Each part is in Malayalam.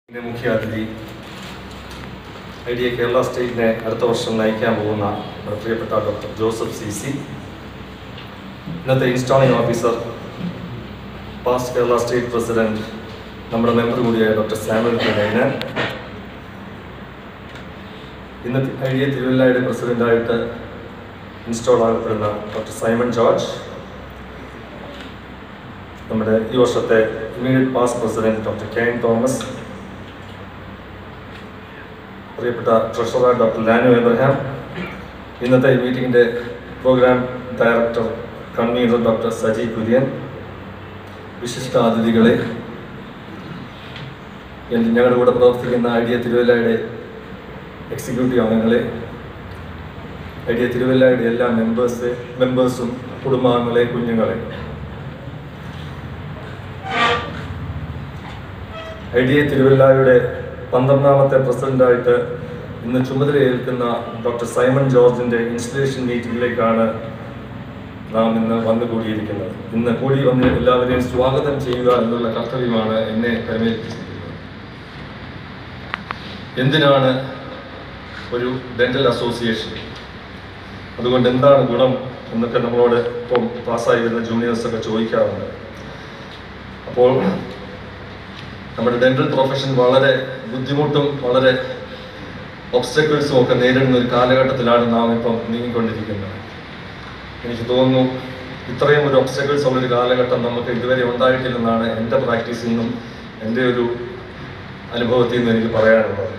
ഇതിന്റെ മുഖ്യ അതിഥി ഐ ഡി എ കേരള സ്റ്റേറ്റിനെ അടുത്ത വർഷം നയിക്കാൻ പോകുന്ന നമ്മുടെ പ്രിയപ്പെട്ട ഡോക്ടർ ജോസഫ് സി സി ഇന്നത്തെ installing officer past Kerala state president നമ്മുടെ മെമ്പർ കൂടിയായ ഡോക്ടർ സാമുവൽ പിണൈന് ഇന്നത്തെ ഐ ഡി എ തിരുവല്ലയുടെ പ്രസിഡന്റായിട്ട് ഇൻസ്റ്റാൾ ആകപ്പെടുന്ന ഡോക്ടർ സൈമൺ ജോർജ് നമ്മുടെ ഈ വർഷത്തെ immediate past president doctor Ken Thomas പ്രിയപ്പെട്ട ട്രഷറർ ഡോക്ടർ ലാനു എബ്രഹാം ഇന്നത്തെ ഈ മീറ്റിംഗിൻ്റെ program director convener doctor Saji Kurian വിശിഷ്ട അതിഥികളെ എൻ്റെ ഞങ്ങളുടെ കൂടെ പ്രവർത്തിക്കുന്ന ഐഡിയ തിരുവല്ലയുടെ എക്സിക്യൂട്ടീവ് അംഗങ്ങളെ ഐഡിയ തിരുവല്ലയുടെ എല്ലാ മെമ്പേഴ്സ് മെമ്പേഴ്സും കുടുംബാംഗങ്ങളെ കുഞ്ഞുങ്ങളെ ഐ ഡി എ തിരുവല്ലയുടെ പന്ത്രണ്ടാമത്തെ പ്രസിഡന്റായിട്ട് ഇന്ന് ചുമതലയേൽക്കുന്ന ഡോക്ടർ സൈമൺ ജോർജിന്റെ ഇൻസ്റ്റലേഷൻ മീറ്റിംഗിലേക്കാണ് നാം ഇന്ന് വന്നു കൂടിയിരിക്കുന്നത് ഇന്ന് കൂടി വന്ന് എല്ലാവരെയും സ്വാഗതം ചെയ്യുക എന്നുള്ള കർത്തവ്യമാണ് എന്നെ പരിമേൽപ്പിച്ചത് എന്തിനാണ് ഒരു ഡെന്റൽ അസോസിയേഷൻ അതുകൊണ്ട് എന്താണ് ഗുണം എന്നൊക്കെ നമ്മളോട് ഇപ്പം പാസ്സായി വരുന്ന ജൂനിയേഴ്സൊക്കെ ചോദിക്കാറുണ്ട് അപ്പോൾ നമ്മുടെ ഡെന്റൽ പ്രൊഫഷൻ വളരെ ബുദ്ധിമുട്ടും വളരെ ഒബ്സ്റ്റക്കിൾസും ഒക്കെ നേരിടുന്ന ഒരു കാലഘട്ടത്തിലാണ് നാം ഇപ്പം നീങ്ങിക്കൊണ്ടിരിക്കുന്നത് എനിക്ക് തോന്നുന്നു ഇത്രയും ഒരു ഒബ്സ്റ്റക്കിൾസ് ഉള്ളൊരു കാലഘട്ടം നമുക്ക് ഇതുവരെ ഉണ്ടായിട്ടില്ലെന്നാണ് എൻ്റെ പ്രാക്ടീസിൽ നിന്നും എൻ്റെ ഒരു അനുഭവത്തിൽ നിന്ന് എനിക്ക് പറയാനുള്ളത്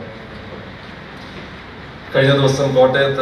കഴിഞ്ഞ ദിവസം കോട്ടയത്ത്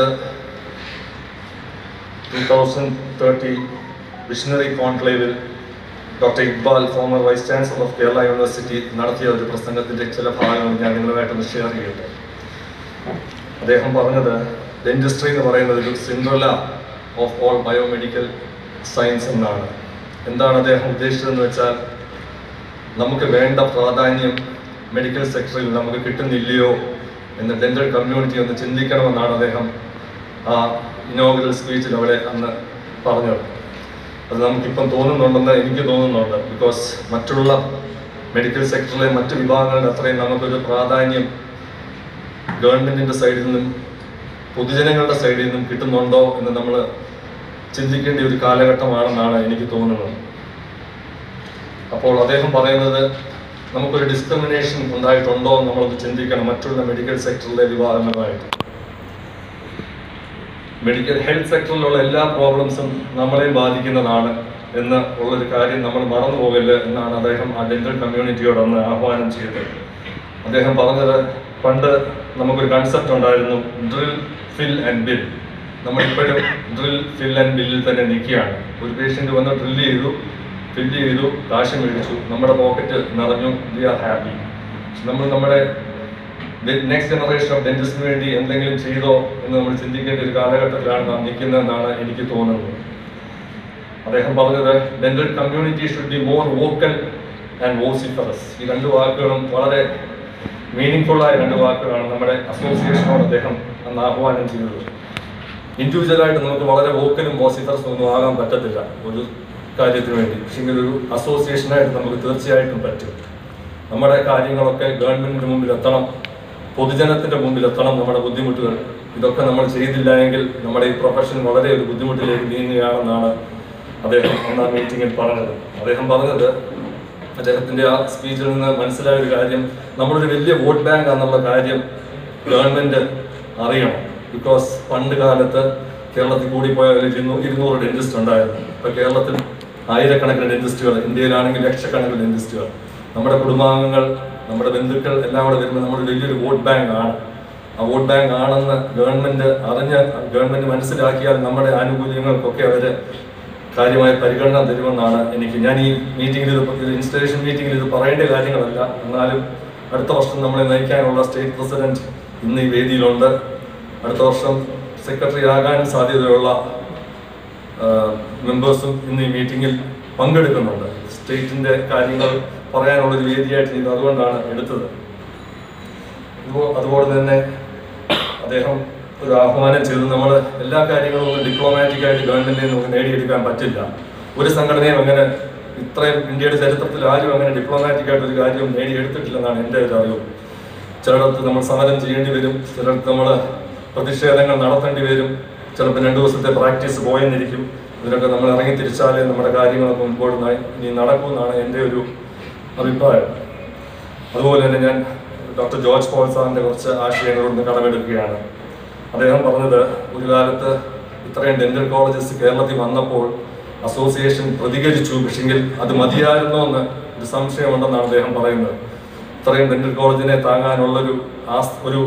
ടൂ തൗസൻഡ് തേർട്ടി വിഷണറി കോൺക്ലേവിൽ doctor Iqbal former vice chancellor of Kerala university നടത്തിയ ഒരു പ്രസംഗത്തിന്റെ ചില ഭാഗങ്ങൾ ഞാൻ നിങ്ങളുമായിട്ടൊന്ന് ഷെയർ ചെയ്യട്ടെ അദ്ദേഹം പറഞ്ഞത് ഡെന്റിസ്ട്രി എന്ന് പറയുന്നത് ഒരു Cinderella of all biomedical science എന്നാണ് എന്താണ് അദ്ദേഹം ഉദ്ദേശിച്ചതെന്ന് വെച്ചാൽ നമുക്ക് വേണ്ട പ്രാധാന്യം മെഡിക്കൽ സെക്ടറിൽ നമുക്ക് കിട്ടുന്നില്ലയോ എന്ന് ഡെന്റൽ കമ്മ്യൂണിറ്റി ഒന്ന് ചിന്തിക്കണമെന്നാണ് അദ്ദേഹം ആ ഇനോഗ്രൽ സ്പീച്ചിൽ അവിടെ അന്ന് പറഞ്ഞത് അത് നമുക്കിപ്പം തോന്നുന്നുണ്ടെന്ന് എനിക്ക് തോന്നുന്നുണ്ട് ബിക്കോസ് മറ്റുള്ള മെഡിക്കൽ സെക്ടറിലെ മറ്റു വിഭാഗങ്ങളുടെ അത്രയും നമുക്കൊരു പ്രാധാന്യം ഗവൺമെന്റിന്റെ സൈഡിൽ നിന്നും പൊതുജനങ്ങളുടെ സൈഡിൽ നിന്നും കിട്ടുന്നുണ്ടോ എന്ന് നമ്മൾ ചിന്തിക്കേണ്ട ഒരു കാലഘട്ടമാണെന്നാണ് എനിക്ക് തോന്നുന്നത് അപ്പോൾ അദ്ദേഹം പറയുന്നത് നമുക്കൊരു ഡിസ്ക്രിമിനേഷൻ ഉണ്ടായിട്ടുണ്ടോ എന്ന് നമ്മളൊന്ന് ചിന്തിക്കണം മറ്റുള്ള മെഡിക്കൽ സെക്ടറിലെ വിഭാഗങ്ങളുമായിട്ട് മെഡിക്കൽ ഹെൽത്ത് സെക്ടറിലുള്ള എല്ലാ പ്രോബ്ലംസും നമ്മളെയും ബാധിക്കുന്നതാണ് എന്ന് ഉള്ളൊരു കാര്യം നമ്മൾ മറന്നു പോകല്ല് എന്നാണ് അദ്ദേഹം ആ ഡെന്റൽ കമ്മ്യൂണിറ്റിയോട് അന്ന് ആഹ്വാനം ചെയ്തത് അദ്ദേഹം പറഞ്ഞത് പണ്ട് നമുക്കൊരു കൺസെപ്റ്റ് ഉണ്ടായിരുന്നു ഡ്രിൽ ഫിൽ ആൻഡ് ബിൽ നമ്മളിപ്പോഴും ഡ്രിൽ ഫിൽ ആൻഡ് ബില്ലിൽ തന്നെ നിൽക്കുകയാണ് ഒരു പേഷ്യൻ്റ് വന്ന് ഡ്രിൽ ചെയ്തു ഫില്ല് ചെയ്തു കാശ് മേടിച്ചു നമ്മുടെ പോക്കറ്റ് നിറഞ്ഞു വി ആർ ഹാപ്പി നമ്മൾ നമ്മുടെ നെക്സ്റ്റ് ജനറേഷൻ ഓഫ് ഡെന്റിസ്റ്റിന് വേണ്ടി എന്തെങ്കിലും ചെയ്തോ എന്ന് നമ്മൾ ചിന്തിക്കേണ്ട ഒരു കാലഘട്ടത്തിലാണ് നാം നിൽക്കുന്നതെന്നാണ് എനിക്ക് തോന്നുന്നത് അദ്ദേഹം പറഞ്ഞത് dental community should be more vocal and vociferous ഈ രണ്ട് വാക്കുകളും വളരെ മീനിങ് ആയ രണ്ട് വാക്കുകളാണ് നമ്മുടെ അസോസിയേഷനോട് അദ്ദേഹം അന്ന് ആഹ്വാനം ചെയ്തത് ഇൻഡിവിജ്വലായിട്ട് നമുക്ക് വളരെ വോക്കലും വോസിഫറസും ഒന്നും ആകാൻ പറ്റത്തില്ല ഒരു കാര്യത്തിന് വേണ്ടി പക്ഷേ ഒരു അസോസിയേഷനായിട്ട് നമുക്ക് തീർച്ചയായിട്ടും പറ്റും നമ്മുടെ കാര്യങ്ങളൊക്കെ ഗവൺമെന്റിന് മുമ്പിൽ എത്തണം പൊതുജനത്തിന്റെ മുമ്പിൽ എത്തണം നമ്മുടെ ബുദ്ധിമുട്ടുകൾ ഇതൊക്കെ നമ്മൾ ചെയ്തില്ല എങ്കിൽ നമ്മുടെ ഈ പ്രൊഫഷൻ വളരെ ഒരു ബുദ്ധിമുട്ടിലേക്ക് നീങ്ങുകയാണെന്നാണ് അദ്ദേഹം ഒന്നാം മീറ്റിംഗിൽ പറഞ്ഞത് അദ്ദേഹം പറഞ്ഞത് അദ്ദേഹത്തിന്റെ ആ സ്പീച്ചിൽ നിന്ന് മനസ്സിലായ ഒരു കാര്യം നമ്മളൊരു വലിയ വോട്ട് ബാങ്ക് ആണെന്നുള്ള കാര്യം ഗവൺമെന്റ് അറിയണം ബിക്കോസ് പണ്ട് കാലത്ത് കേരളത്തിൽ കൂടി പോയ ഒരു ഇരുന്നൂറ് ഇരുന്നൂറ് ഡെന്റിസ്റ്റ് ഉണ്ടായിരുന്നു ഇപ്പൊ കേരളത്തിൽ ആയിരക്കണക്കിന് ഡെന്റിസ്റ്റുകൾ ഇന്ത്യയിലാണെങ്കിൽ ലക്ഷക്കണക്കിന് ഡെന്റിസ്റ്റുകൾ നമ്മുടെ കുടുംബാംഗങ്ങൾ നമ്മുടെ ബന്ധുക്കൾ എല്ലാം കൂടെ വരുമ്പോൾ നമ്മുടെ വലിയൊരു വോട്ട് ബാങ്ക് ആണ് ആ വോട്ട് ബാങ്ക് ആണെന്ന് ഗവൺമെന്റ് അറിഞ്ഞ് ഗവൺമെന്റ് മനസ്സിലാക്കിയാൽ നമ്മുടെ ആനുകൂല്യങ്ങൾക്കൊക്കെ അവര് കാര്യമായ പരിഗണന തരുമെന്നാണ് എനിക്ക് ഞാൻ ഈ മീറ്റിംഗിൽ ഇത് ഇൻസ്റ്റലേഷൻ മീറ്റിംഗിൽ ഇത് പറയേണ്ട കാര്യങ്ങളല്ല എന്നാലും അടുത്ത വർഷം നമ്മളെ നയിക്കാനുള്ള സ്റ്റേറ്റ് പ്രസിഡന്റ് ഇന്ന് ഈ വേദിയിലുണ്ട് അടുത്ത വർഷം സെക്രട്ടറി ആകാൻ സാധ്യതയുള്ള മെമ്പേഴ്സും ഇന്ന് ഈ മീറ്റിംഗിൽ പങ്കെടുക്കുന്നുണ്ട് സ്റ്റേറ്റിന്റെ കാര്യങ്ങൾ പറയാനുള്ള ഒരു വേദിയായിട്ട് ഇത് അതുകൊണ്ടാണ് എടുത്തത് ഇപ്പോ- അതുപോലെ തന്നെ അദ്ദേഹം ഒരു ആഹ്വാനം ചെയ്ത് നമ്മൾ എല്ലാ കാര്യങ്ങളും ഒന്ന് ഡിപ്ലോമാറ്റിക് ആയിട്ട് ഗവൺമെന്റിൽ നിന്ന് നമുക്ക് നേടിയെടുക്കാൻ പറ്റില്ല ഒരു സംഘടനയും അങ്ങനെ ഇത്രയും ഇന്ത്യയുടെ ചരിത്രത്തിൽ ആരും അങ്ങനെ ഡിപ്ലോമാറ്റിക് ആയിട്ട് ഒരു കാര്യവും നേടിയെടുത്തിട്ടില്ലെന്നാണ് എൻ്റെ ഒരു അറിവ് ചിലയിടത്ത് നമ്മൾ സമരം ചെയ്യേണ്ടി വരും ചിലയിടത്ത് നമ്മൾ പ്രതിഷേധങ്ങൾ നടത്തേണ്ടി വരും ചിലപ്പോൾ രണ്ട് ദിവസത്തെ പ്രാക്ടീസ് പോയെന്നിരിക്കും ഇതിനൊക്കെ നമ്മൾ ഇറങ്ങി തിരിച്ചാലേ നമ്മുടെ കാര്യങ്ങളൊക്കെ മുൻപോട്ട് ന- ഇനി നടക്കുമെന്നാണ് എൻ്റെ ഒരു അഭിപ്രായം അതുപോലെ തന്നെ ഞാൻ ഡോക്ടർ ജോർജ് പോൾ സാറിൻ്റെ കുറച്ച് ആശയങ്ങളൊന്ന് കടമെടുക്കുകയാണ് അദ്ദേഹം പറഞ്ഞത് ഒരു കാലത്ത് ഇത്രയും ഡെന്റൽ കോളേജസ് കേരളത്തിൽ വന്നപ്പോൾ അസോസിയേഷൻ പ്രതികരിച്ചു പക്ഷെങ്കിൽ അത് മതിയായിരുന്നോ എന്ന് ഒരു സംശയമുണ്ടെന്നാണ് അദ്ദേഹം പറയുന്നത് ഇത്രയും ഡെന്റൽ കോളേജിനെ താങ്ങാനുള്ളൊരു ആസ് ഒരു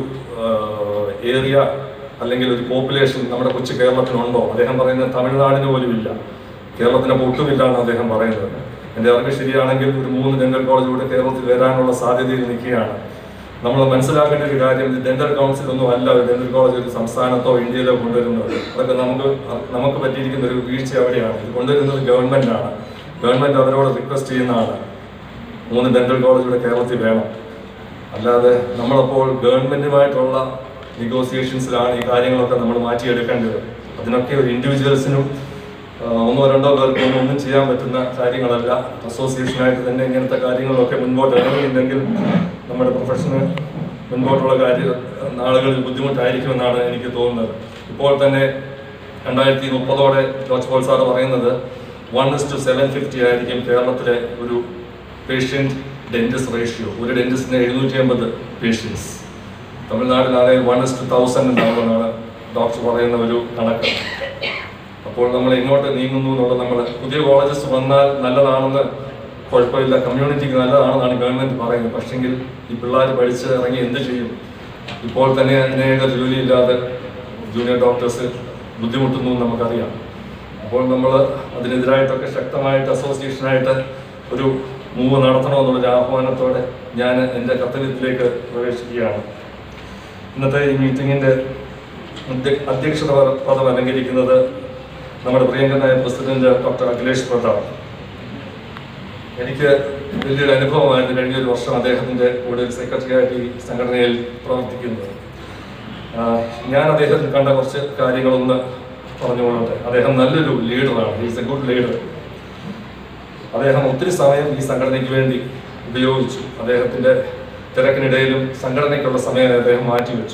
ഏരിയ അല്ലെങ്കിൽ ഒരു പോപ്പുലേഷൻ നമ്മുടെ കൊച്ചു കേരളത്തിനുണ്ടോ അദ്ദേഹം പറയുന്നത് തമിഴ്നാടിന് പോലും ഇല്ല കേരളത്തിന് ഒട്ടുമില്ല എന്ന് അദ്ദേഹം പറയുന്നത് എൻ്റെ അറിവ് ശരിയാണെങ്കിൽ ഒരു മൂന്ന് ഡെന്റൽ കോളേജ് കൂടെ കേരളത്തിൽ വരാനുള്ള സാധ്യതയിൽ നിൽക്കുകയാണ് നമ്മൾ മനസ്സിലാക്കേണ്ട ഒരു കാര്യം ഇത് ഡെന്റൽ കൗൺസിൽ ഒന്നും അല്ല ഒരു ഡെന്റൽ കോളേജ് ഒരു സംസ്ഥാനത്തോ ഇന്ത്യയിലോ കൊണ്ടുവരുന്നത് അതൊക്കെ നമുക്ക് നമുക്ക് പറ്റിയിരിക്കുന്ന ഒരു വീഴ്ച അവിടെയാണ് ഇത് കൊണ്ടുവരുന്നത് ഗവൺമെന്റ് ആണ് ഗവൺമെന്റ് അവരോട് റിക്വസ്റ്റ് ചെയ്യുന്നതാണ് മൂന്ന് ഡെന്റൽ കോളേജ് ഇവിടെ കേരളത്തിൽ വേണം അല്ലാതെ നമ്മളപ്പോൾ ഗവൺമെന്റുമായിട്ടുള്ള നെഗോസിയേഷൻസിലാണ് ഈ കാര്യങ്ങളൊക്കെ നമ്മൾ മാറ്റിയെടുക്കേണ്ടത് അതിനൊക്കെ ഒരു ഇൻഡിവിജ്വൽസിനും ഒന്നോ രണ്ടോ പേർക്ക് ഒന്നും ഒന്നും ചെയ്യാൻ പറ്റുന്ന കാര്യങ്ങളല്ല അസോസിയേഷനായിട്ട് തന്നെ ഇങ്ങനത്തെ കാര്യങ്ങളൊക്കെ മുൻപോട്ട് ഇറങ്ങിയിട്ടുണ്ടെങ്കിൽ നമ്മുടെ പ്രൊഫഷന് മുൻപോട്ടുള്ള കാര്യ നാളുകളിൽ ബുദ്ധിമുട്ടായിരിക്കുമെന്നാണ് എനിക്ക് തോന്നുന്നത് ഇപ്പോൾ തന്നെ രണ്ടായിരത്തി മുപ്പതോടെ ജോർജ് പോൾ സാർ പറയുന്നത് one is two seven fifty ആയിരിക്കും കേരളത്തിലെ ഒരു പേഷ്യൻറ്റ് ഡെന്റിസ്റ്റ് റേഷ്യോ ഒരു ഡെന്റിസ്റ്റിന് എഴുന്നൂറ്റി അമ്പത് പേഷ്യൻസ് തമിഴ്നാട്ടിലാണെങ്കിൽ വൺ ഇസ് ടു തൗസൻഡ് ഉണ്ടാവുമെന്നാണ് ഡോക്ടർ പറയുന്ന ഒരു കണക്ക് അപ്പോൾ നമ്മൾ എങ്ങോട്ട് നീങ്ങുന്നു എന്നുള്ളത് നമ്മൾ പുതിയ കോളേജസ് വന്നാൽ നല്ലതാണെന്ന് കുഴപ്പമില്ല കമ്മ്യൂണിറ്റിക്ക് നല്ലതാണെന്നാണ് ഗവൺമെന്റ് പറയുന്നത് പക്ഷെങ്കിൽ ഈ പിള്ളേർ പഠിച്ച് ഇറങ്ങി എന്ത് ചെയ്യും ഇപ്പോൾ തന്നെ അനേക ജോലിയില്ലാതെ ജൂനിയർ ഡോക്ടേഴ്സ് ബുദ്ധിമുട്ടുന്നു എന്ന് നമുക്കറിയാം അപ്പോൾ നമ്മൾ അതിനെതിരായിട്ടൊക്കെ ശക്തമായിട്ട് അസോസിയേഷനായിട്ട് ഒരു മൂവ് നടത്തണമെന്നുള്ളൊരു ആഹ്വാനത്തോടെ ഞാൻ എൻ്റെ കർത്തവ്യത്തിലേക്ക് പ്രവേശിക്കുകയാണ് ഇന്നത്തെ ഈ മീറ്റിങ്ങിൻ്റെ അധ്യക്ഷത പദം അലങ്കരിക്കുന്നത് നമ്മുടെ പ്രിയങ്കരനായ പ്രസിഡന്റ് ഡോക്ടർ അഖിലേഷ് പ്രതാപ് എനിക്ക് വലിയൊരു അനുഭവമായിരുന്നു കഴിഞ്ഞ ഒരു വർഷം അദ്ദേഹത്തിന്റെ കൂടെ ഒരു സെക്രട്ടറി ആയിട്ട് ഈ സംഘടനയിൽ പ്രവർത്തിക്കുന്നത് ആഹ് ഞാൻ അദ്ദേഹത്തിൽ കണ്ട കുറച്ച് കാര്യങ്ങളൊന്ന് പറഞ്ഞുകൊള്ളട്ടെ അദ്ദേഹം നല്ലൊരു ലീഡറാണ് ഈസ് എ ഗുഡ് ലീഡർ അദ്ദേഹം ഒത്തിരി സമയം ഈ സംഘടനയ്ക്ക് വേണ്ടി ഉപയോഗിച്ചു അദ്ദേഹത്തിന്റെ തിരക്കിനിടയിലും സംഘടനയ്ക്കുള്ള സമയം അദ്ദേഹം മാറ്റിവെച്ചു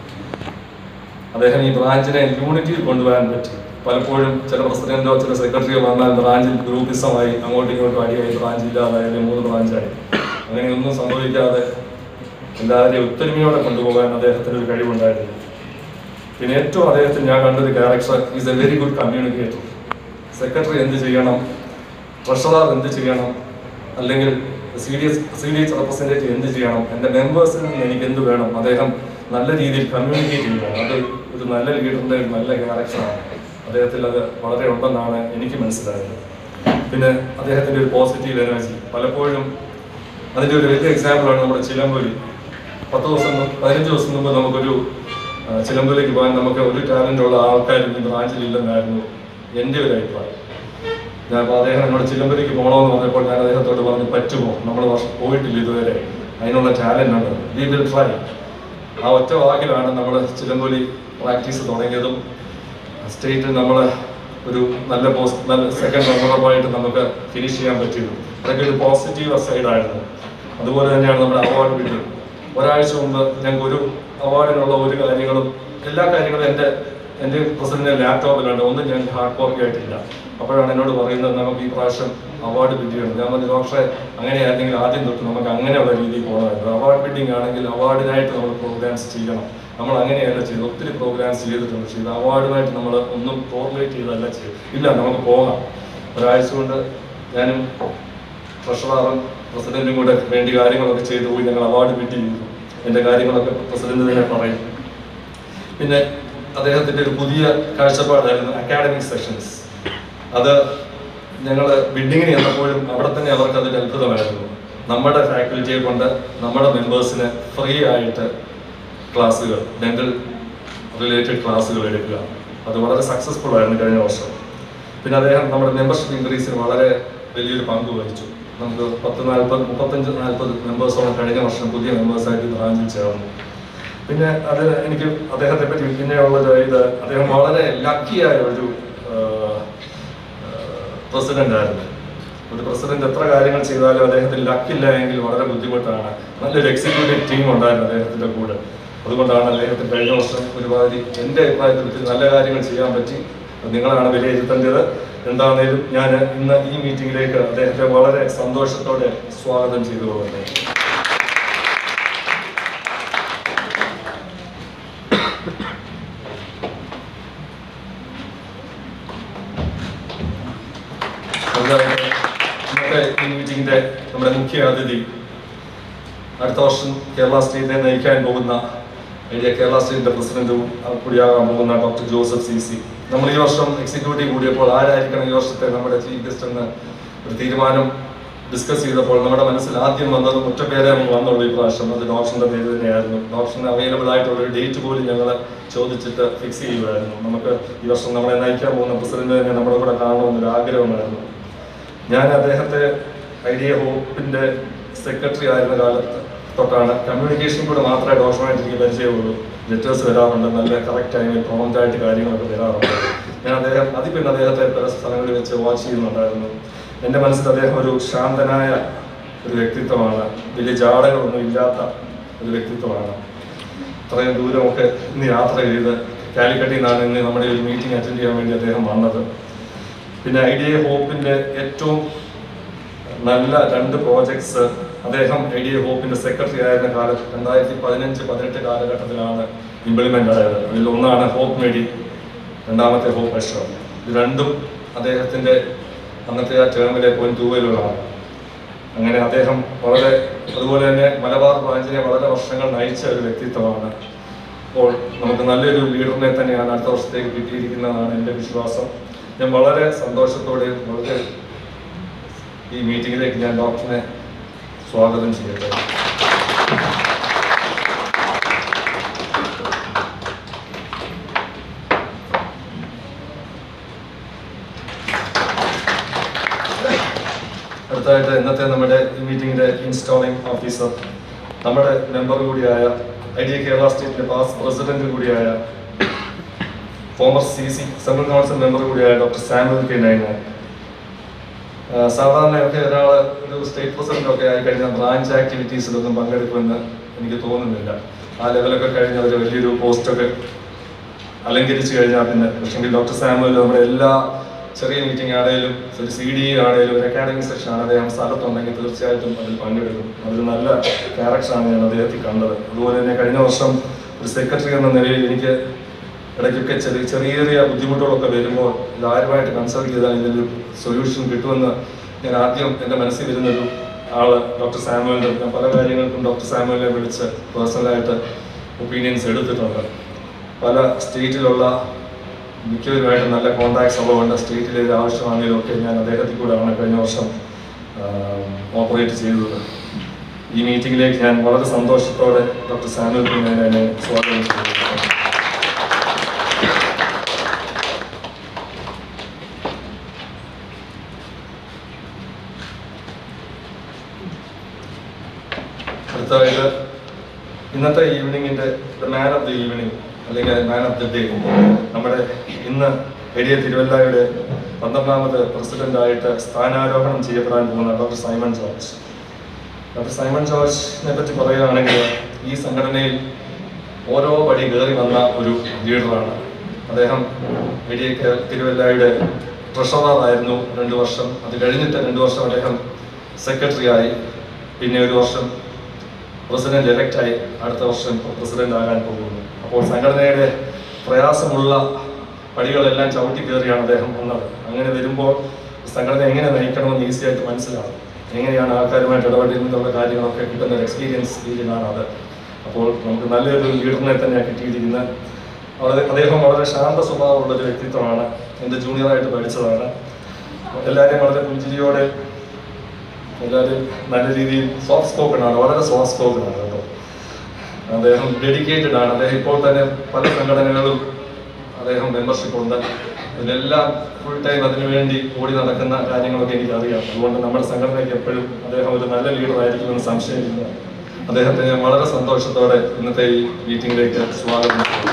അദ്ദേഹം ഈ ബ്രാഞ്ചിനെ യൂണിറ്റിയിൽ കൊണ്ടുവരാൻ പറ്റി പലപ്പോഴും ചില പ്രസിഡന്റോ ചില സെക്രട്ടറിയോ വന്നാൽ ബ്രാഞ്ചിൽ ഗ്രൂപ്പിസമായി അങ്ങോട്ടും ഇങ്ങോട്ടും അടിയായി ബ്രാഞ്ച് ഇല്ലാതായി അല്ലെങ്കിൽ മൂന്ന് ബ്രാഞ്ചായി അങ്ങനെയൊന്നും സംഭവിക്കാതെ എല്ലാവരെയും ഒത്തൊരുമയോടെ കൊണ്ടുപോകാൻ അദ്ദേഹത്തിന് ഒരു കഴിവുണ്ടായിരുന്നു പിന്നെ ഏറ്റവും അദ്ദേഹത്തിന് ഞാൻ കണ്ടൊരു character is a very good communicator secretary എന്ത് ചെയ്യണം ട്രഷറർ എന്ത് ചെയ്യണം അല്ലെങ്കിൽ C D S C D H representative എന്ത് ചെയ്യണം എൻ്റെ മെമ്പേഴ്സിൽ നിന്ന് എനിക്ക് എന്ത് വേണം അദ്ദേഹം നല്ല രീതിയിൽ കമ്മ്യൂണിക്കേറ്റ് ചെയ്യുക അത് ഒരു നല്ല ലീഡറിൻ്റെ ഒരു നല്ല ക്യാരക്ടറാണ് അദ്ദേഹത്തിൽ അത് വളരെ ഉണ്ടെന്നാണ് എനിക്ക് മനസ്സിലായത് പിന്നെ അദ്ദേഹത്തിൻ്റെ ഒരു പോസിറ്റീവ് എനർജി പലപ്പോഴും അതിൻ്റെ ഒരു വലിയ എക്സാമ്പിളാണ് നമ്മുടെ ചിലമ്പൊലി പത്ത് ദിവസം മുമ്പ് പതിനഞ്ച് ദിവസം മുമ്പ് നമുക്കൊരു ആ, ചിലമ്പൊലിക്ക് പോകാൻ നമുക്ക് ഒരു ടാലൻ്റ് ഉള്ള ആൾക്കാർ ഈ ബ്രാഞ്ചിൽ ഇല്ലെന്നായിരുന്നു എൻ്റെ ഒരു അഭിപ്രായം ഞാൻ അപ്പോൾ അദ്ദേഹം എന്നോട് ചിലമ്പലിക്ക് പോകണമെന്ന് പറഞ്ഞപ്പോൾ ഞാൻ അദ്ദേഹത്തോട് പറഞ്ഞു പറ്റുമോ നമ്മൾ വർഷം പോയിട്ടില്ല ഇതുവരെ അതിനുള്ള ടാലൻ്റ് ഉണ്ട് വി വിൽ ട്രൈ ആ ഒറ്റ വാക്കിലാണ് നമ്മൾ ചിലമ്പൊലി പ്രാക്ടീസ് തുടങ്ങിയതും സ്റ്റേറ്റിൽ നമ്മൾ ഒരു നല്ല പോസ്റ്റ് നല്ല സെക്കൻഡ് റണ്ണറപ്പായിട്ട് നമുക്ക് ഫിനിഷ് ചെയ്യാൻ പറ്റിയതും അതൊക്കെ ഒരു പോസിറ്റീവ് സൈഡായിരുന്നു അതുപോലെ തന്നെയാണ് നമ്മുടെ അവാർഡ് വീഡിയോ ഒരാഴ്ച മുമ്പ് ഞങ്ങൾക്ക് ഒരു അവാർഡിനുള്ള ഒരു കാര്യങ്ങളും എല്ലാ കാര്യങ്ങളും എൻ്റെ എൻ്റെ പ്രസിഡന്റ് ലാപ്ടോപ്പിലുണ്ട് ഒന്നും ഞാൻ ഹാർഡ് കോപ്പി ആയിട്ടില്ല അപ്പോഴാണ് എന്നോട് പറയുന്നത് നമുക്ക് ഈ പ്രാവശ്യം അവാർഡ് ബിഡിയാണ് ഞാൻ പറഞ്ഞു ഡോക്ടറെ അങ്ങനെയായിരുന്നെങ്കിൽ ആദ്യം തൊട്ട് നമുക്ക് അങ്ങനെയുള്ള രീതിയിൽ പോകണമായിരുന്നു അവാർഡ് ബിഡിങ് ആണെങ്കിൽ അവാർഡിനായിട്ട് നമ്മൾ പ്രോഗ്രാംസ് ചെയ്യണം നമ്മൾ അങ്ങനെയല്ല ചെയ്ത് ഒത്തിരി പ്രോഗ്രാംസ് ചെയ്തിട്ടുണ്ട് പക്ഷേ ഇത് അവാർഡിനായിട്ട് നമ്മൾ ഒന്നും കോർഡിനേറ്റ് ചെയ്തല്ല ചെയ്ത് ഇല്ല നമുക്ക് പോകാം ഒരാഴ്ച കൊണ്ട് ഞാനും ട്രഷററും പ്രസിഡന്റും കൂടെ വേണ്ടി കാര്യങ്ങളൊക്കെ ചെയ്തു പോയി ഞങ്ങൾ അവാർഡ് ബിഡ് ചെയ്തു എൻ്റെ കാര്യങ്ങളൊക്കെ പ്രസിഡന്റ് തന്നെ പറയും പിന്നെ അദ്ദേഹത്തിന്റെ ഒരു പുതിയ കാഴ്ചപ്പാടായിരുന്നു അക്കാഡമിക് സെഷൻസ് അത് ഞങ്ങൾ ബിൽഡിങ്ങിന് ചെന്നപ്പോഴും അവിടെ തന്നെ അവർക്ക് അതൊരു അത്ഭുതമായിരുന്നു നമ്മുടെ ഫാക്കൽറ്റിയെ കൊണ്ട് നമ്മുടെ മെമ്പേഴ്സിന് ഫ്രീ ആയിട്ട് ക്ലാസ്സുകൾ ഡെന്റൽ റിലേറ്റഡ് ക്ലാസ്സുകൾ എടുക്കുക അത് വളരെ സക്സസ്ഫുൾ ആയിരുന്നു കഴിഞ്ഞ വർഷം പിന്നെ അദ്ദേഹം നമ്മുടെ മെമ്പർഷിപ്പ് ഇൻക്രീസിന് വളരെ വലിയൊരു പങ്ക് വഹിച്ചു നമുക്ക് പത്ത് നാൽപ്പത് മുപ്പത്തഞ്ച് നാൽപ്പത് മെമ്പേഴ്സോളം കഴിഞ്ഞ വർഷം പുതിയ മെമ്പേഴ്സായിട്ട് ബ്രാഞ്ചിൽ ചേർന്നു പിന്നെ അത് എനിക്ക് അദ്ദേഹത്തെ പറ്റി പിന്നെയുള്ളത് ഇത് അദ്ദേഹം വളരെ ലക്കിയായ ഒരു പ്രസിഡന്റ് ആയിരുന്നു ഒരു പ്രസിഡന്റ് എത്ര കാര്യങ്ങൾ ചെയ്താലും അദ്ദേഹത്തിന് ലക്കില്ല എങ്കിൽ വളരെ ബുദ്ധിമുട്ടാണ് നല്ലൊരു എക്സിക്യൂട്ടീവ് ടീം ഉണ്ടായിരുന്നു അദ്ദേഹത്തിന്റെ കൂടെ അതുകൊണ്ടാണ് അദ്ദേഹത്തിന് കഴിഞ്ഞ വർഷം ഒരുപാട് എൻ്റെ അഭിപ്രായത്തിൽ ഒത്തിരി നല്ല കാര്യങ്ങൾ ചെയ്യാൻ പറ്റി അത് നിങ്ങളാണ് വിലയിരുത്തേണ്ടത് എന്താണേലും ഞാൻ ഇന്ന് ഈ മീറ്റിംഗിലേക്ക് അദ്ദേഹത്തെ വളരെ സന്തോഷത്തോടെ സ്വാഗതം ചെയ്തുകൊള്ളുന്നു അതുപോലെ ഇന്നത്തെ ഈ മീറ്റിംഗിന്റെ നമ്മുടെ മുഖ്യ അതിഥി അടുത്ത വർഷം കേരള സ്റ്റേറ്റിനെ നയിക്കാൻ പോകുന്ന ഐഡിയ കേരള സ്റ്റേറ്റിന്റെ പ്രസിഡന്റും കൂടിയാകാൻ പോകുന്ന ഡോക്ടർ ജോസഫ് സി സി നമ്മൾ ഈ വർഷം എക്സിക്യൂട്ടീവ് കൂടിയപ്പോൾ ആരായിരിക്കണം ഈ വർഷത്തെ നമ്മുടെ ചീഫ് ഗസ്റ്റ് എന്ന് ഒരു തീരുമാനം ഡിസ്കസ് ചെയ്തപ്പോൾ നമ്മുടെ മനസ്സിൽ ആദ്യം വന്നത് ഒറ്റ പേരെ നമുക്ക് വന്നുള്ളൂ ഈ പ്രാവശ്യം അത് ഡോക്ടറിന്റെ പേര് തന്നെയായിരുന്നു ഡോക്ടറിന് അവൈലബിൾ ആയിട്ടുള്ള ഒരു ഡേറ്റ് പോലും ഞങ്ങൾ ചോദിച്ചിട്ട് ഫിക്സ് ചെയ്യുമായിരുന്നു നമുക്ക് ഈ വർഷം നമ്മളെ നയിക്കാൻ പോകുന്ന പ്രസിഡന്റ് തന്നെ നമ്മുടെ കൂടെ കാണണമെന്നൊരു ആഗ്രഹമായിരുന്നു ഞാൻ അദ്ദേഹത്തെ ഐഡിയ ഹോപ്പിന്റെ സെക്രട്ടറി ആയിരുന്ന കാലത്ത് തൊട്ടാണ് കമ്മ്യൂണിക്കേഷൻ കൂടെ മാത്രമേ ഡോക്ടറുമായിട്ട് എനിക്ക് പരിചയമുള്ളൂ ലെറ്റേഴ്സ് വരാറുണ്ട് നല്ല കറക്റ്റ് ടൈമിൽ പ്രോംപ്റ്റ് ആയിട്ട് കാര്യങ്ങളൊക്കെ വരാറുണ്ട് ഞാൻ അദ്ദേഹം അതിൽ പിന്നെ അദ്ദേഹത്തെ പല സ്ഥലങ്ങളിൽ വെച്ച് വാച്ച് ചെയ്യുന്നുണ്ടായിരുന്നു എൻ്റെ മനസ്സിൽ അദ്ദേഹം ഒരു ശാന്തനായ ഒരു വ്യക്തിത്വമാണ് വലിയ ജാടകളൊന്നും ഇല്ലാത്ത ഒരു വ്യക്തിത്വമാണ് ഇത്രയും ദൂരമൊക്കെ ഇന്ന് യാത്ര ചെയ്ത് കാലിക്കട്ടിൽ നിന്നാണ് ഇന്ന് നമ്മുടെ ഒരു മീറ്റിംഗ് അറ്റൻഡ് ചെയ്യാൻ വേണ്ടി അദ്ദേഹം വന്നത് പിന്നെ ഐഡിയ ഹോപ്പിന്റെ ഏറ്റവും നല്ല രണ്ട് പ്രോജക്ട്സ് അദ്ദേഹം ഐഡിയ ഹോപ്പിന്റെ സെക്രട്ടറി ആയിരുന്ന കാലത്ത് രണ്ടായിരത്തി പതിനഞ്ച് പതിനെട്ട് കാലഘട്ടത്തിലാണ് ഇംപ്ലിമെന്റ് ആയത് അതിൽ ഒന്നാണ് ഹോപ്പ് മെഡി രണ്ടാമത്തെ ഹോപ്പ് അഷ്റ ഇത് രണ്ടും അദ്ദേഹത്തിന്റെ അന്നത്തെ ആ ടേമിലെ പോയിന്റ് തൂവലുകളാണ് അങ്ങനെ അദ്ദേഹം വളരെ അതുപോലെ തന്നെ മലബാർ ബ്രാഞ്ചിനെ വളരെ വർഷങ്ങൾ നയിച്ച ഒരു വ്യക്തിത്വമാണ് അപ്പോൾ നമുക്ക് നല്ലൊരു ലീഡറിനെ തന്നെയാണ് അടുത്ത വർഷത്തേക്ക് കിട്ടിയിരിക്കുന്നതാണ് എൻ്റെ വിശ്വാസം ഞാൻ വളരെ സന്തോഷത്തോടെ വളരെ ഈ മീറ്റിംഗിലേക്ക് ഞാൻ ഡോക്ടറിനെ സ്വാഗതം ചെയ്യട്ടെ അടുത്തതായിട്ട് ഇന്നത്തെ നമ്മുടെ ഈ മീറ്റിംഗിന്റെ ഇൻസ്റ്റാളിംഗ് ഓഫീസർ നമ്മുടെ മെമ്പർ കൂടിയായ ഐ ഡി കേരള സ്റ്റേറ്റിന്റെ പാസ് പ്രസിഡന്റ് കൂടിയായ former C C central council member കൂടിയായ ഡോക്ടർ സാമുവൽ കെ നൈന സാധാരണയൊക്കെ ഒരാൾ ഒരു സ്റ്റേറ്റ് പ്രസിഡന്റ് ഒക്കെ ആയി കഴിഞ്ഞാൽ ബ്രാഞ്ച് ആക്ടിവിറ്റീസിലൊന്നും പങ്കെടുക്കുമെന്ന് എനിക്ക് തോന്നുന്നില്ല ആ ലെവലൊക്കെ കഴിഞ്ഞ് അവർ വലിയൊരു പോസ്റ്റൊക്കെ അലങ്കരിച്ചു കഴിഞ്ഞാൽ പിന്നെ പക്ഷെങ്കിൽ ഡോക്ടർ സാമുവൽ നമ്മുടെ എല്ലാ ചെറിയ മീറ്റിംഗ് ആണെങ്കിലും ഒരു സി ഡി ആണെങ്കിലും ഒരു അക്കാഡമിക് സെക്ഷൻ ആണ് അദ്ദേഹം സ്ഥലത്തുണ്ടെങ്കിൽ തീർച്ചയായിട്ടും അതിൽ പങ്കെടുക്കും അതൊരു നല്ല ക്യാരക്ടറാണ് ഞാൻ അദ്ദേഹത്തിൽ കണ്ടത് അതുപോലെ തന്നെ കഴിഞ്ഞ വർഷം ഒരു സെക്രട്ടറി എന്ന നിലയിൽ എനിക്ക് ഇടയ്ക്കൊക്കെ ചെറിയ ചെറിയ ചെറിയ ബുദ്ധിമുട്ടുകളൊക്കെ വരുമ്പോൾ ഇത് ആരുമായിട്ട് കൺസൾട്ട് ചെയ്താൽ ഇതിനൊരു സൊല്യൂഷൻ കിട്ടുമെന്ന് ഞാൻ ആദ്യം എൻ്റെ മനസ്സിൽ വരുന്നൊരു ആള് ഡോക്ടർ സാമുവലിൻ്റെ ഞാൻ പല കാര്യങ്ങൾക്കും ഡോക്ടർ സാമുവലിനെ വിളിച്ച് പേഴ്സണലായിട്ട് ഒപ്പീനിയൻസ് എടുത്തിട്ടുണ്ട് പല സ്റ്റേറ്റിലുള്ള മിക്കവരുമായിട്ട് നല്ല കോൺടാക്ട്സ് ഉള്ളതുകൊണ്ട് സ്റ്റേറ്റിലെ ഒരു ആവശ്യമാണെങ്കിലും ഒക്കെ ഞാൻ അദ്ദേഹത്തിൽ കൂടെയാണ് കഴിഞ്ഞ വർഷം ഓപ്പറേറ്റ് ചെയ്തത് ഈ മീറ്റിംഗിലേക്ക് ഞാൻ വളരെ സന്തോഷത്തോടെ ഡോക്ടർ സാമുവൽ ഞാൻ എന്നെ സ്വാഗതം ചെയ്യുന്നു അടുത്തതായിട്ട് ഇന്നത്തെ ഈവനിങ്ങിന്റെ മാൻ ഓഫ് ദി ഈവനിങ് അല്ലെങ്കിൽ മാൻ ഓഫ് ദി ഡേ നമ്മുടെ ഇന്ന് എടിയ തിരുവല്ലയുടെ പന്ത്രണ്ടാമത് പ്രസിഡന്റായിട്ട് സ്ഥാനാരോഹണം ചെയ്യപ്പെടാൻ പോകുന്ന doctor Simon George doctor Simon ജോർജിനെ പറ്റി പറയുകയാണെങ്കിൽ ഈ സംഘടനയിൽ ഓരോ പടി കയറി വന്ന ഒരു ലീഡറാണ് അദ്ദേഹം എടിയ തിരുവല്ലയുടെ ട്രഷററായിരുന്നു രണ്ടു വർഷം അത് കഴിഞ്ഞിട്ട് രണ്ടു വർഷം അദ്ദേഹം സെക്രട്ടറി ആയി പിന്നെ ഒരു വർഷം പ്രസിഡന്റ് എലക്ട് ആയി അടുത്ത വർഷം പ്രസിഡന്റ് ആകാൻ പോകുന്നു അപ്പോൾ സംഘടനയുടെ പ്രയാസമുള്ള പടികളെല്ലാം ചവിട്ടി കയറിയാണ് അദ്ദേഹം വന്നത് അങ്ങനെ വരുമ്പോൾ സംഘടന എങ്ങനെ നയിക്കണമെന്ന് ഈസി ആയിട്ട് മനസ്സിലാവും എങ്ങനെയാണ് ആൾക്കാരുമായിട്ട് ഇടപെടുന്നുള്ള കാര്യങ്ങളൊക്കെ കിട്ടുന്ന ഒരു എക്സ്പീരിയൻസ് ഫീലിംഗാണ് അത് അപ്പോൾ നമുക്ക് നല്ലൊരു ലീഡറിനെ തന്നെയാണ് കിട്ടിയിരിക്കുന്നത് വളരെ അദ്ദേഹം വളരെ ശാന്ത സ്വഭാവമുള്ള ഒരു വ്യക്തിത്വമാണ് എൻ്റെ ജൂനിയറായിട്ട് പഠിച്ചതാണ് എല്ലാവരെയും വളരെ പുഞ്ചിരിയോടെ എല്ലാവരും നല്ല രീതിയിൽ സോഫ്റ്റ് സ്പോക്കൺ ആണ് വളരെ സോഫ്റ്റ് സ്പോക്കൺ ആണ് കേട്ടോ അദ്ദേഹം ഡെഡിക്കേറ്റഡ് ആണ് അദ്ദേഹം ഇപ്പോൾ തന്നെ പല സംഘടനകളും അദ്ദേഹം മെമ്പർഷിപ്പ് ഉണ്ട് ഇതിലെല്ലാം ഫുൾ ടൈം അതിനുവേണ്ടി ഓടി നടക്കുന്ന കാര്യങ്ങളൊക്കെ എനിക്ക് അറിയാം അതുകൊണ്ട് നമ്മുടെ സംഘടനയ്ക്ക് എപ്പോഴും അദ്ദേഹം ഒരു നല്ല ലീഡർ ആയിരിക്കുമെന്ന് സംശയമില്ല അദ്ദേഹത്തെ ഞാൻ വളരെ സന്തോഷത്തോടെ ഇന്നത്തെ ഈ മീറ്റിംഗിലേക്ക് സ്വാഗതം ചെയ്യുന്നു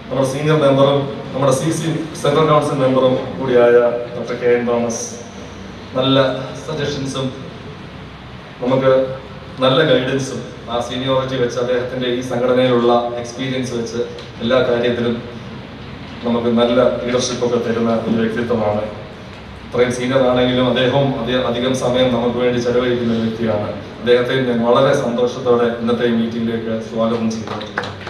നമ്മുടെ സീനിയർ മെമ്പറും നമ്മുടെ സി സി സെൻട്രൽ കൗൺസിൽ മെമ്പറും കൂടിയായ ഡോക്ടർ കെ എൻ തോമസ് നല്ല സജഷൻസും നമുക്ക് നല്ല ഗൈഡൻസും ആ സീനിയോറിറ്റി വെച്ച് അദ്ദേഹത്തിൻ്റെ ഈ സംഘടനയിലുള്ള എക്സ്പീരിയൻസ് വെച്ച് എല്ലാ കാര്യത്തിലും നമുക്ക് നല്ല ലീഡർഷിപ്പ് ഒക്കെ തരുന്ന ഒരു വ്യക്തിത്വമാണ് ഇത്രയും സീനിയർ ആണെങ്കിലും അദ്ദേഹവും അധിക അധികം സമയം നമുക്ക് വേണ്ടി ചെലവഴിക്കുന്ന ഒരു വ്യക്തിയാണ് അദ്ദേഹത്തെ ഞാൻ വളരെ സന്തോഷത്തോടെ ഇന്നത്തെ ഈ മീറ്റിംഗിലേക്ക് സ്വാഗതം ചെയ്യുന്നു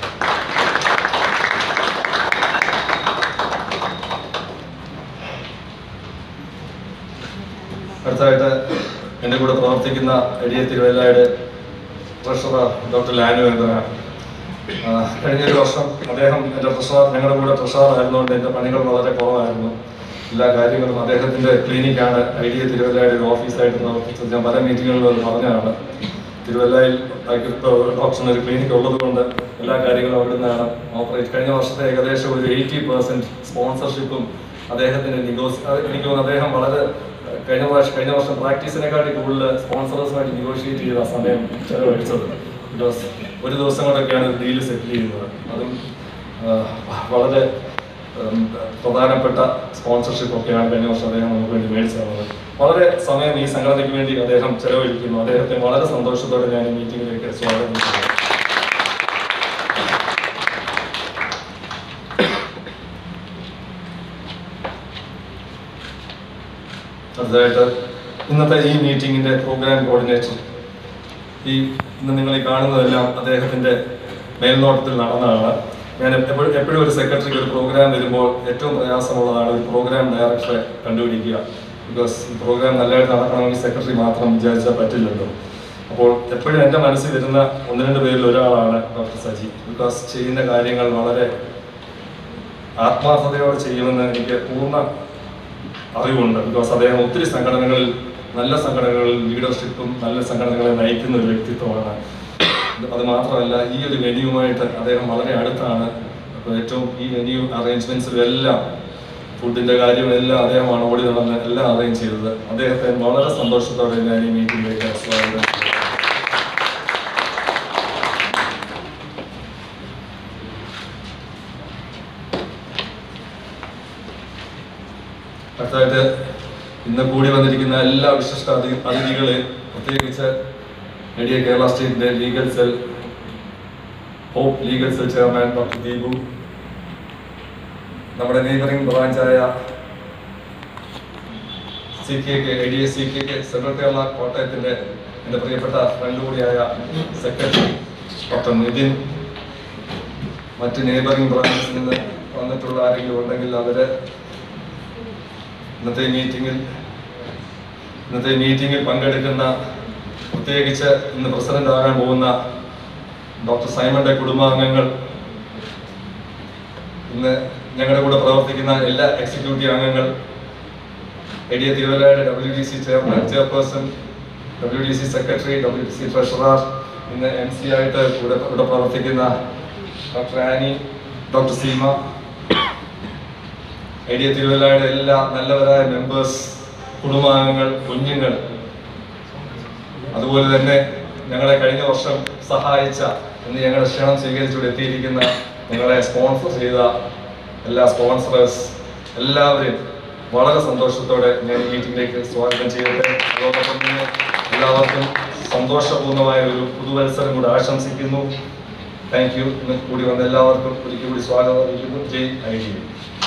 അടുത്തതായിട്ട് എൻ്റെ കൂടെ പ്രവർത്തിക്കുന്ന എടിയ തിരുവല്ലയുടെ ട്രഷറർ ഡോക്ടർ ലാനു എന്നതാണ് ആ, കഴിഞ്ഞൊരു വർഷം അദ്ദേഹം എൻ്റെ ട്രഷറർ ഞങ്ങളുടെ കൂടെ ട്രഷറർ ആയിരുന്നുകൊണ്ട് എൻ്റെ പണികൾ വളരെ കുറവായിരുന്നു എല്ലാ കാര്യങ്ങളും അദ്ദേഹത്തിൻ്റെ ക്ലിനിക്കാണ് ഐഡിയ തിരുവല്ലയുടെ ഒരു ഓഫീസായിട്ട് പ്രവർത്തിച്ചത് ഞാൻ പല മീറ്റിങ്ങുകളിലും അത് പറഞ്ഞതാണ് തിരുവല്ലയിൽ ഡോക്ടറിന് ഒരു ക്ലിനിക്ക് ഉള്ളത് കൊണ്ട് എല്ലാ കാര്യങ്ങളും അവിടെ നിന്നാണ് ഓപ്പറേറ്റ് കഴിഞ്ഞ വർഷത്തെ ഏകദേശം ഒരു എയ്റ്റി പെർസെൻറ്റ് സ്പോൺസർഷിപ്പും അദ്ദേഹത്തിൻ്റെ നിഗോസ് എനിക്ക് തോന്നുന്നു അദ്ദേഹം വളരെ അഹ് കഴിഞ്ഞ പ്രാവശ്യം കഴിഞ്ഞ വർഷം പ്രാക്ടീസിനെക്കാട്ടി കൂടുതൽ സ്പോൺസേഴ്സുമായിട്ട് നെഗോഷിയേറ്റ് ചെയ്ത ആ സമയം ചെലവഴിച്ചത് ബിക്കോസ് ഒരു ദിവസം കൊണ്ടൊക്കെയാണ് ഡീല് സെറ്റിൽ ചെയ്യുന്നത് അതും ആഹ് വളരെ ഉം, പ്രധാനപ്പെട്ട സ്പോൺസർഷിപ്പ് ഒക്കെയാണ് കഴിഞ്ഞ വർഷം അദ്ദേഹം നമുക്ക് വേണ്ടി മേടിച്ചു തന്നത് വളരെ സമയം ഈ സംഘടനയ്ക്ക് വേണ്ടി അദ്ദേഹം ചെലവഴിക്കുന്നു അദ്ദേഹത്തെ വളരെ സന്തോഷത്തോടെ ഞാൻ ഈ മീറ്റിംഗിലേക്ക് സ്വാഗതം ചെയ്യുന്നു അടുത്തതായിട്ട് ഇന്നത്തെ ഈ മീറ്റിംഗിന്റെ പ്രോഗ്രാം കോർഡിനേറ്റർ ഈ ഇന്ന് നിങ്ങൾ ഈ കാണുന്നതെല്ലാം അദ്ദേഹത്തിന്റെ മേൽനോട്ടത്തിൽ നടന്നതാണ് ഞാൻ എപ്പോഴും എപ്പോഴും ഒരു സെക്രട്ടറിക്ക് ഒരു പ്രോഗ്രാം വരുമ്പോൾ ഏറ്റവും പ്രയാസമുള്ളതാണ് ഒരു പ്രോഗ്രാം ഡയറക്ടറെ കണ്ടുപിടിക്കുക ബിക്കോസ് ഈ പ്രോഗ്രാം നല്ലതായിട്ട് നടക്കണമെങ്കിൽ സെക്രട്ടറി മാത്രം വിചാരിച്ചാൽ പറ്റില്ലല്ലോ അപ്പോൾ എപ്പോഴും എൻ്റെ മനസ്സിൽ വരുന്ന ഒന്ന് രണ്ട് പേരിൽ ഒരാളാണ് ഡോക്ടർ സജി ബിക്കോസ് ചെയ്യുന്ന കാര്യങ്ങൾ വളരെ ആത്മാർത്ഥതയോടെ ചെയ്യുമെന്ന് എനിക്ക് പൂർണ്ണ അറിവുണ്ട് ബിക്കോസ് അദ്ദേഹം ഒത്തിരി സംഘടനകളിൽ നല്ല സംഘടനകളിൽ ലീഡർഷിപ്പും നല്ല സംഘടനകളെ നയിക്കുന്ന ഒരു വ്യക്തിത്വമാണ് അത് മാത്രമല്ല ഈ ഒരു വെന്യൂവുമായിട്ട് അദ്ദേഹം വളരെ അടുത്താണ് അപ്പോൾ ഏറ്റവും ഈ വെന്യൂ അറേഞ്ച്മെന്റ്സിലും എല്ലാം ഫുഡിന്റെ കാര്യം എല്ലാം അദ്ദേഹമാണ് ഓടി നടന്ന് എല്ലാം അറേഞ്ച് ചെയ്തത് അദ്ദേഹത്തെ വളരെ സന്തോഷത്തോടെ ഞാൻ ഈ മീറ്റിംഗിലേക്ക് സ്വാഗതം ചെയ്യുന്നു അടുത്തതായിട്ട് ഇന്ന് കൂടി വന്നിരിക്കുന്ന എല്ലാ വിശിഷ്ട അതി അതിഥികളെ പ്രത്യേകിച്ച് മീഡിയ കേരള സ്റ്റേറ്റിന്റെ legal cell hope legal cell chairman doctor Deepu നമ്മുടെ നെയ്ബറിംഗ് ബ്രാഞ്ചായ C K K A D S C K K central Kerala കോട്ടയത്തിന്റെ എൻ്റെ പ്രിയപ്പെട്ട ഫ്രണ്ട് കൂടിയായ സെക്രട്ടറി ഡോക്ടർ നിതിൻ മറ്റ് നെയ്ബറിംഗ് ബ്രാഞ്ചിൽ നിന്ന് വന്നിട്ടുള്ള ആരെങ്കിലും ഉണ്ടെങ്കിൽ അവര് ഇന്നത്തെ മീറ്റിംഗിൽ ഇന്നത്തെ മീറ്റിംഗിൽ പങ്കെടുക്കുന്ന പ്രത്യേകിച്ച് ഇന്ന് പ്രസിഡന്റ് ആകാൻ പോകുന്ന ഡോക്ടർ സൈമന്റെ കുടുംബാംഗങ്ങൾ ഇന്ന് ഞങ്ങളുടെ കൂടെ പ്രവർത്തിക്കുന്ന എല്ലാ എക്സിക്യൂട്ടീവ് അംഗങ്ങൾ എ ഡി എ തിരുവല്ലയുടെ W D C chairman chairperson W D C secretary W D C treasurer ഇന്ന് എം സി ആയിട്ട് കൂടെ ഇവിടെ പ്രവർത്തിക്കുന്ന doctor Annie doctor Seema I D A തിരുവല്ലയുടെ എല്ലാ നല്ലവരായ മെമ്പേഴ്സ് കുടുംബാംഗങ്ങൾ കുഞ്ഞുങ്ങൾ അതുപോലെ തന്നെ ഞങ്ങളെ കഴിഞ്ഞ വർഷം സഹായിച്ച ഇന്ന് ഞങ്ങളുടെ ക്ഷണം സ്വീകരിച്ചുകൊണ്ട് എത്തിയിരിക്കുന്ന ഞങ്ങളെ സ്പോൺസർ ചെയ്ത എല്ലാ സ്പോൺസേഴ്സ് എല്ലാവരെയും വളരെ സന്തോഷത്തോടെ ഞാൻ ഈ മീറ്റിംഗിലേക്ക് സ്വാഗതം ചെയ്യട്ടെ അതോടൊപ്പം തന്നെ എല്ലാവർക്കും സന്തോഷപൂർണ്ണമായ ഒരു പുതുവത്സരം കൂടെ ആശംസിക്കുന്നു താങ്ക് യു ഇന്ന് കൂടി വന്ന എല്ലാവർക്കും ഒരിക്കൽ കൂടി സ്വാഗതം അറിയിക്കുന്നു ജയ് ഐ ഡി